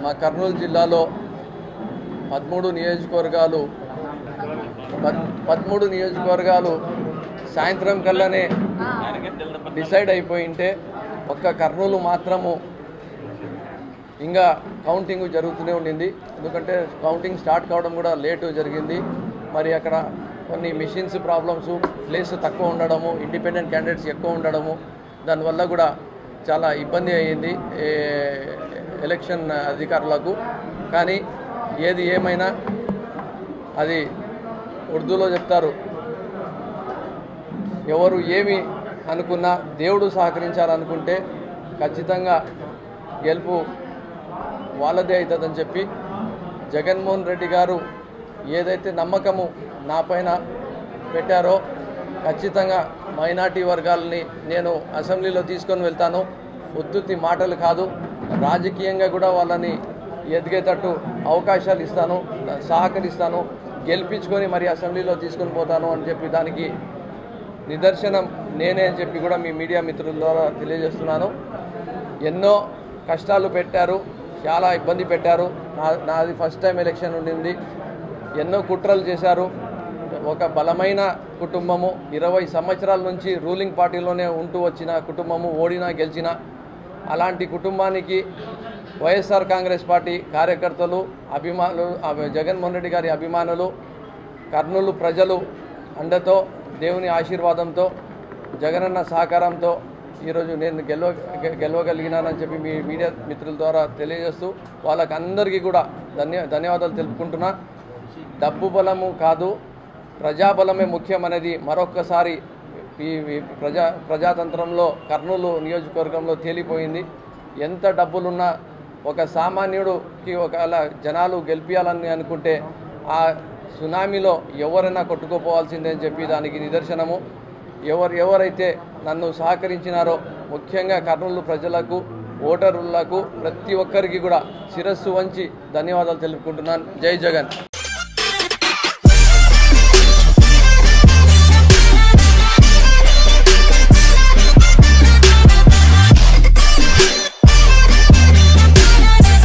మా కర్నూలు జిల్లాలో పదమూడు నియోజకవర్గాలు పద్ పదమూడు నియోజకవర్గాలు సాయంత్రం కల్లానే డిసైడ్ అయిపోయింటే ఒక్క కర్నూలు మాత్రము ఇంకా కౌంటింగ్ జరుగుతూనే ఉండింది ఎందుకంటే కౌంటింగ్ స్టార్ట్ కావడం కూడా లేటు జరిగింది మరి అక్కడ కొన్ని మిషన్స్ ప్రాబ్లమ్స్ ప్లేస్ తక్కువ ఉండడము ఇండిపెండెంట్ క్యాండిడేట్స్ ఎక్కువ ఉండడము దానివల్ల కూడా చాలా ఇబ్బంది అయ్యింది ఏ, ఎలక్షన్ అధికారులకు కానీ ఏది ఏమైనా అది ఉర్దూలో చెప్తారు ఎవరు ఏమి అనుకున్నా దేవుడు సహకరించాలనుకుంటే ఖచ్చితంగా గెలుపు వాళ్ళదే అవుతుందని చెప్పి జగన్మోహన్ రెడ్డి గారు ఏదైతే నమ్మకము నా పైన పెట్టారో ఖచ్చితంగా మైనార్టీ వర్గాలని నేను అసెంబ్లీలో తీసుకొని వెళ్తాను ఉత్తుత్తి మాటలు కాదు రాజకీయంగా కూడా వాళ్ళని ఎదిగేటట్టు అవకాశాలు ఇస్తాను సహకరిస్తాను గెలిపించుకొని మరి అసెంబ్లీలో తీసుకొని పోతాను అని చెప్పి దానికి నిదర్శనం నేనే అని చెప్పి కూడా మీ మీడియా మిత్రుల ద్వారా తెలియజేస్తున్నాను ఎన్నో కష్టాలు పెట్టారు చాలా ఇబ్బంది పెట్టారు నా నాది ఫస్ట్ టైం ఎలక్షన్ ఉండింది ఎన్నో కుట్రలు చేశారు ఒక బలమైన కుటుంబము ఇరవై సంవత్సరాల నుంచి రూలింగ్ పార్టీలోనే ఉంటూ వచ్చిన కుటుంబము ఓడినా గెలిచినా అలాంటి కుటుంబానికి వైఎస్ఆర్ కాంగ్రెస్ పార్టీ కార్యకర్తలు అభిమానులు అభి- జగన్మోహన్ రెడ్డి గారి అభిమానులు కర్నూలు ప్రజలు అండతో దేవుని ఆశీర్వాదంతో జగనన్న సహకారంతో ఈరోజు నేను గెలవ గె- గెలవగలిగినానని చెప్పి మీ మీడియా మిత్రుల ద్వారా తెలియజేస్తూ వాళ్ళకందరికీ కూడా ధన్య ధన్యవాదాలు తెలుపుకుంటున్నా డబ్బు బలము కాదు ప్రజాబలమే ముఖ్యమనేది మరొక్కసారి ఈ ఈ ప్రజా ప్రజాతంత్రంలో కర్నూలు నియోజకవర్గంలో తేలిపోయింది ఎంత డబ్బులున్నా ఒక సామాన్యుడికి ఒకవేళ జనాలు గెలిపించాలని అనుకుంటే ఆ సునామీలో ఎవరైనా కొట్టుకుపోవాల్సిందే అని చెప్పి దానికి నిదర్శనము ఎవరు ఎవరైతే నన్ను సహకరించినారో ముఖ్యంగా కర్నూలు ప్రజలకు ఓటరులకు ప్రతి ఒక్కరికి కూడా శిరస్సు వంచి ధన్యవాదాలు తెలుపుకుంటున్నాను జై జగన్